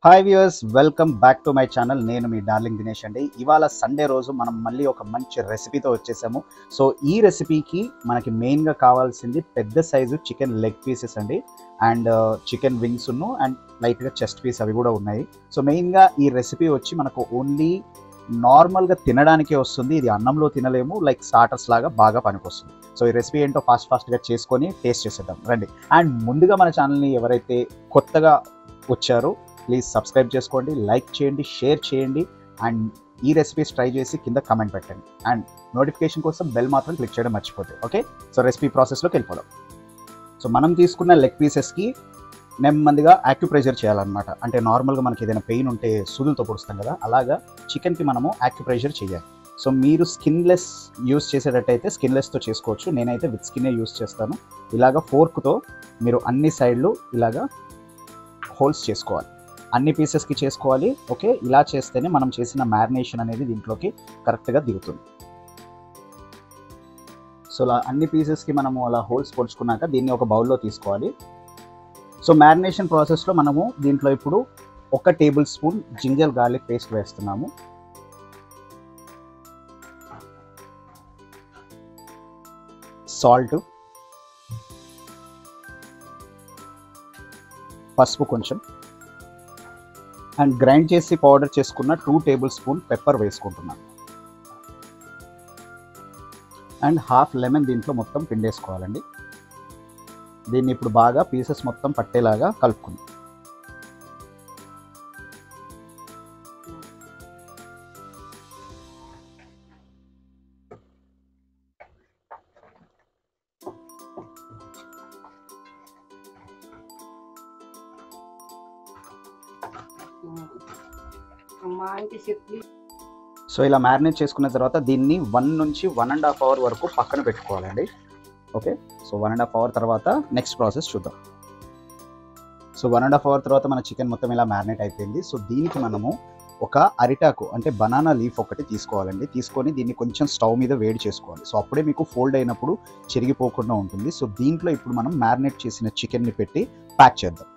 hi viewers welcome back to my channel నేను మీ darling Dinesh అండి ఇవాళ సండే రోజు మనం మళ్ళీ ఒక మంచి రెసిపీతో వచ్చేసాము సో ఈ రెసిపీకి మనకి మెయిన్గా కావాల్సింది పెద్ద సైజు చికెన్ లెగ్ పీసెస్ అండి అండ్ చికెన్ వింగ్స్ ఉన్ను అండ్ లైట్గా చెస్ట్ పీస్ అవి కూడా ఉన్నాయి సో మెయిన్గా ఈ రెసిపీ వచ్చి మనకు ఓన్లీ నార్మల్గా తినడానికే వస్తుంది ఇది అన్నంలో తినలేము లైక్ స్టార్టర్స్ లాగా బాగా పనికొస్తుంది సో ఈ రెసిపీ ఏంటో ఫాస్ట్ ఫాస్ట్గా చేసుకొని టేస్ట్ చేసేద్దాం రండి అండ్ ముందుగా మన ఛానల్ని ఎవరైతే కొత్తగా వచ్చారో ప్లీజ్ సబ్స్క్రైబ్ చేసుకోండి లైక్ చేయండి షేర్ చేయండి అండ్ ఈ రెసిపీస్ ట్రై చేసి కింద కమెంట్ పెట్టండి అండ్ నోటిఫికేషన్ కోసం బెల్ మాత్రం క్లిక్ చేయడం మర్చిపోతే ఓకే సో రెసిపీ ప్రాసెస్లోకి వెళ్ళిపోదాం సో మనం తీసుకున్న లెగ్ పీసెస్కి నెమ్మదిగా యాక్యుప్రెషర్ చేయాలన్నమాట అంటే నార్మల్గా మనకి ఏదైనా పెయిన్ ఉంటే సూదులతో పొడుస్తాం కదా అలాగా చికెన్కి మనము యాక్యుప్రెషర్ చేయాలి సో మీరు స్కిన్లెస్ యూస్ చేసేటట్టయితే స్కిన్లెస్తో చేసుకోవచ్చు నేనైతే విత్ స్కిన్నే యూస్ చేస్తాను ఇలాగ ఫోర్క్తో మీరు అన్ని సైడ్లు ఇలాగా హోల్స్ చేసుకోవాలి అన్ని పీసెస్కి చేసుకోవాలి ఓకే ఇలా చేస్తేనే మనం చేసిన మ్యారినేషన్ అనేది దీంట్లోకి కరెక్ట్గా దిగుతుంది సో అలా అన్ని పీసెస్కి మనము అలా హోల్స్ పొడుచుకున్నాక దీన్ని ఒక బౌల్లో తీసుకోవాలి సో మ్యారినేషన్ ప్రాసెస్లో మనము దీంట్లో ఇప్పుడు ఒక tablespoon ginger garlic paste వేస్తున్నాము సాల్ట్ పసుపు కొంచెం అండ్ గ్రైండ్ చేసి పౌడర్ చేసుకున్న టూ టేబుల్ స్పూన్ పెప్పర్ వేసుకుంటున్నాను అండ్ హాఫ్ లెమన్ దీంట్లో మొత్తం పిండేసుకోవాలండి దీన్ని ఇప్పుడు బాగా పీసెస్ మొత్తం పట్టేలాగా కలుపుకుందాం అమ్మా అంటే చెప్పి సో ఇలా మ్యారినేట్ చేసుకున్న తర్వాత దీన్ని వన్ నుంచి వన్ అండ్ హాఫ్ అవర్ వరకు పక్కన పెట్టుకోవాలండి okay so one and half hour తర్వాత నెక్స్ట్ ప్రాసెస్ చూద్దాం so one and half hour తర్వాత మన చికెన్ మొత్తం ఇలా మ్యారినేట్ అయిపోయింది సో దీనికి మనము ఒక అరిటాకు అంటే బనానా లీఫ్ ఒకటి తీసుకోవాలండి తీసుకొని దీన్ని కొంచెం స్టవ్ మీద వేడి చేసుకోవాలి సో అప్పుడే మీకు ఫోల్డ్ అయినప్పుడు చెరిగిపోకుండా ఉంటుంది సో దీంట్లో ఇప్పుడు మనం మ్యారినేట్ చేసిన చికెన్ని పెట్టి ప్యాక్ చేద్దాం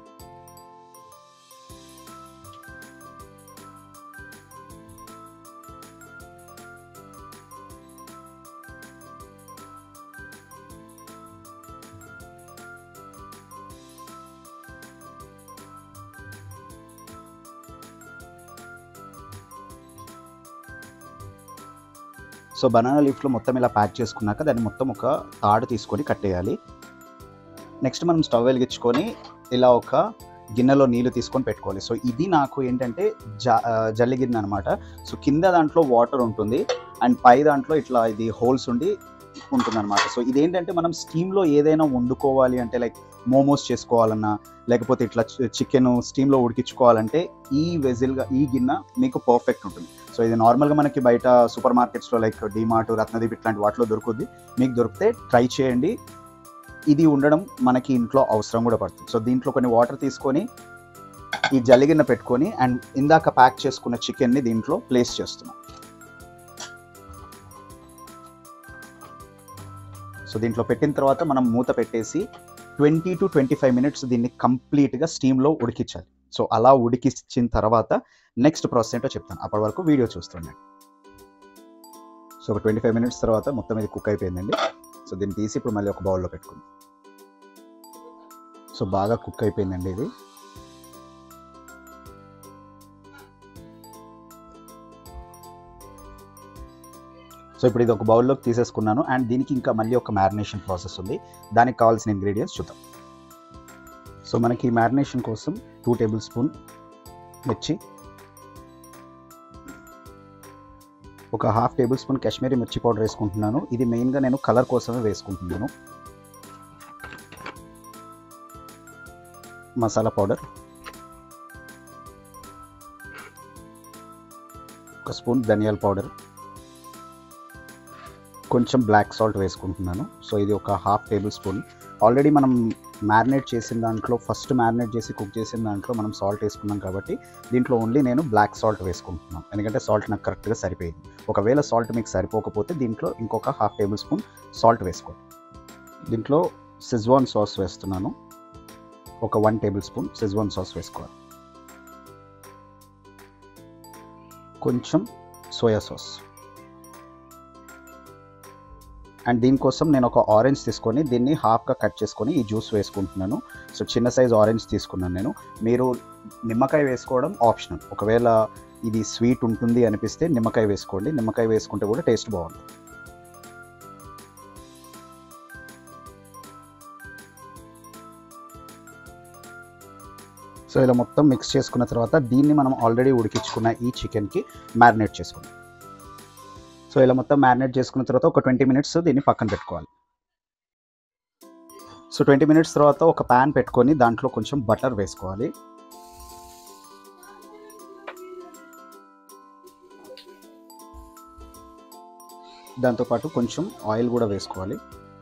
సో బనానా లీఫ్లో మొత్తం ఇలా ప్యాక్ చేసుకున్నాక దాన్ని మొత్తం ఒక తాడు తీసుకొని కట్టేయాలి నెక్స్ట్ మనం స్టవ్ వెలిగించుకొని ఇలా ఒక గిన్నెలో నీళ్లు తీసుకొని పెట్టుకోవాలి సో ఇది నాకు ఏంటంటే జ జల్లి గిన్నె అనమాట సో కింద దాంట్లో వాటర్ ఉంటుంది అండ్ పై దాంట్లో ఇట్లా ఇది హోల్స్ ఉండి ఉంటుంది అనమాట సో ఇదేంటంటే మనం స్టీమ్లో ఏదైనా వండుకోవాలి అంటే లైక్ మోమోస్ చేసుకోవాలన్నా లేకపోతే ఇట్లా చికెన్ స్టీమ్లో ఉడికించుకోవాలంటే ఈ వెజిల్గా ఈ గిన్నె మీకు పర్ఫెక్ట్ ఉంటుంది సో ఇది నార్మల్గా మనకి బయట సూపర్ మార్కెట్స్లో లైక్ డిమార్ట్ రత్నదీప్ ఇట్లాంటి వాటిలో దొరుకుద్ది మీకు దొరికితే ట్రై చేయండి ఇది ఉండడం మనకి ఇంట్లో అవసరం కూడా పడుతుంది సో దీంట్లో కొన్ని వాటర్ తీసుకొని ఈ జల్లిగిన్న పెట్టుకొని అండ్ ఇందాక ప్యాక్ చేసుకున్న చికెన్ని దీంట్లో ప్లేస్ చేస్తున్నాం సో దీంట్లో పెట్టిన తర్వాత మనం మూత పెట్టేసి twenty to twenty five minutes దీన్ని కంప్లీట్గా స్టీమ్లో ఉడికించాలి సో అలా ఉడికించిన తర్వాత నెక్స్ట్ ప్రాసెస్ ఏంటో చెప్తాను అప్పటి వరకు వీడియో చూస్తుండండి సో ఒక ట్వంటీ ఫైవ్ మినిట్స్ తర్వాత మొత్తం ఇది కుక్ అయిపోయిందండి సో దీన్ని తీసి ఇప్పుడు మళ్ళీ ఒక బౌల్లో పెట్టుకుంది సో బాగా కుక్ అయిపోయిందండి ఇది సో ఇప్పుడు ఇది ఒక బౌల్లోకి తీసేసుకున్నాను అండ్ దీనికి ఇంకా మళ్ళీ ఒక మ్యారినేషన్ ప్రాసెస్ ఉంది దానికి కావాల్సిన ఇంగ్రీడియంట్స్ చూద్దాం సో మనకి మ్యారినేషన్ కోసం టూ టేబుల్ స్పూన్ మిర్చి ఒక హాఫ్ టేబుల్ స్పూన్ కాశ్మీరీ మిర్చి పౌడర్ వేసుకుంటున్నాను ఇది మెయిన్గా నేను కలర్ కోసమే వేసుకుంటున్నాను మసాలా పౌడర్ ఒక స్పూన్ ధనియాల పౌడర్ కొంచెం బ్లాక్ సాల్ట్ వేసుకుంటున్నాను సో ఇది ఒక హాఫ్ టేబుల్ స్పూన్ ఆల్రెడీ మనం మ్యారినేట్ చేసిన దాంట్లో ఫస్ట్ మ్యారినేట్ చేసి కుక్ చేసిన దాంట్లో మనం సాల్ట్ వేసుకున్నాం కాబట్టి దీంట్లో ఓన్లీ నేను బ్లాక్ సాల్ట్ వేసుకుంటున్నాను ఎందుకంటే సాల్ట్ నాకు కరెక్ట్గా సరిపోయింది ఒకవేళ సాల్ట్ మీకు సరిపోకపోతే దీంట్లో ఇంకొక హాఫ్ టేబుల్ స్పూన్ సాల్ట్ వేసుకోండి దీంట్లో సిజ్వాన్ సాస్ వేస్తున్నాను ఒక one tablespoon Schezwan sauce వేసుకోవాలి కొంచెం సోయా సాస్ అండ్ దీనికోసం నేను ఒక ఆరెంజ్ తీసుకొని దీన్ని హాఫ్గా కట్ చేసుకొని ఈ జ్యూస్ వేసుకుంటున్నాను సో చిన్న సైజ్ ఆరెంజ్ తీసుకున్నాను నేను మీరు నిమ్మకాయ వేసుకోవడం ఆప్షనల్ ఒకవేళ ఇది స్వీట్ ఉంటుంది అనిపిస్తే నిమ్మకాయ వేసుకోండి నిమ్మకాయ వేసుకుంటే కూడా టేస్ట్ బాగుంటుంది సో ఇలా మొత్తం మిక్స్ చేసుకున్న తర్వాత దీన్ని మనం ఆల్రెడీ ఉడికించుకున్న ఈ చికెన్కి మ్యారినేట్ చేసుకుందాం సో ఇలా మొత్తం మ్యారినేట్ చేసుకున్న తర్వాత ఒక ట్వంటీ మినిట్స్ దీన్ని పక్కన పెట్టుకోవాలి సో ట్వంటీ మినిట్స్ తర్వాత ఒక ప్యాన్ పెట్టుకొని దాంట్లో కొంచెం బటర్ వేసుకోవాలి దాంతోపాటు కొంచెం ఆయిల్ కూడా వేసుకోవాలి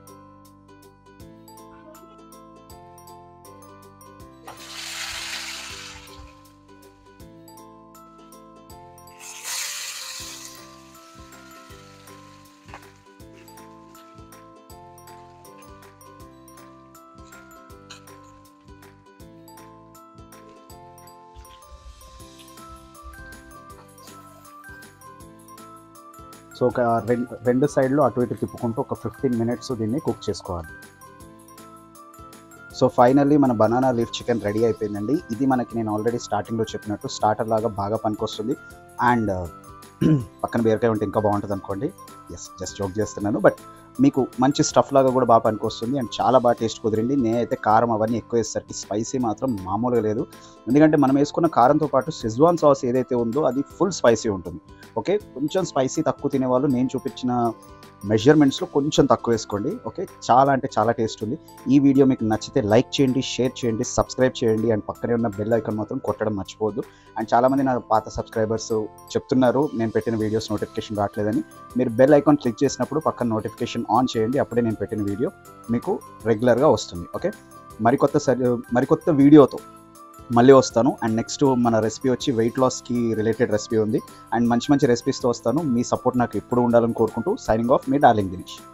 సో ఒక రెండు రెండు సైడ్లో అటు ఇటు తిప్పుకుంటూ ఒక ఫిఫ్టీన్ మినిట్స్ దీన్ని కుక్ చేసుకోవాలి సో ఫైనల్లీ మన బనానా లీఫ్ చికెన్ రెడీ అయిపోయిందండి ఇది మనకి నేను ఆల్రెడీ స్టార్టింగ్లో చెప్పినట్టు స్టార్టర్ లాగా బాగా పనికొస్తుంది అండ్ పక్కన బీరకాయ ఉంటే ఇంకా బాగుంటుంది అనుకోండి ఎస్ జస్ట్ జోక్ చేస్తున్నాను బట్ మీకు మంచి స్టఫ్ లాగా కూడా బాగా పనికొస్తుంది అండ్ చాలా బాగా టేస్ట్ కుదిరింది నేనైతే కారం అవన్నీ ఎక్కువ వేసేసరికి స్పైసీ మాత్రం మామూలుగా లేదు ఎందుకంటే మనం వేసుకున్న కారంతో పాటు సిజ్వాన్ సాస్ ఏదైతే ఉందో అది ఫుల్ స్పైసీ ఉంటుంది ఓకే కొంచెం స్పైసీ తక్కువ తినేవాళ్ళు నేను చూపించిన మెజర్మెంట్స్లో కొంచెం తక్కువ వేసుకోండి ఓకే చాలా అంటే చాలా టేస్ట్ ఉంది ఈ వీడియో మీకు నచ్చితే లైక్ చేయండి షేర్ చేయండి సబ్స్క్రైబ్ చేయండి అండ్ పక్కనే ఉన్న బెల్ ఐకాన్ మాత్రం కొట్టడం మర్చిపోవద్దు అండ్ చాలామంది నా పాత సబ్స్క్రైబర్స్ చెప్తున్నారు నేను పెట్టిన వీడియోస్ నోటిఫికేషన్ రావట్లేదని మీరు బెల్ ఐకాన్ క్లిక్ చేసినప్పుడు పక్కన నోటిఫికేషన్ ఆన్ చేయండి అప్పుడే నేను పెట్టిన వీడియో మీకు రెగ్యులర్గా వస్తుంది ఓకే మరికొత్త సరి మరికొత్త వీడియోతో మళ్ళీ వస్తాను అండ్ నెక్స్ట్ మన రెసిపీ వచ్చి వెయిట్ లాస్కి రిలేటెడ్ రెసిపీ ఉంది అండ్ మంచి మంచి రెసిపీస్తో వస్తాను మీ సపోర్ట్ నాకు ఎప్పుడు ఉండాలని కోరుకుంటూ సైనింగ్ ఆఫ్ మీ డార్లింగ్ దినేష్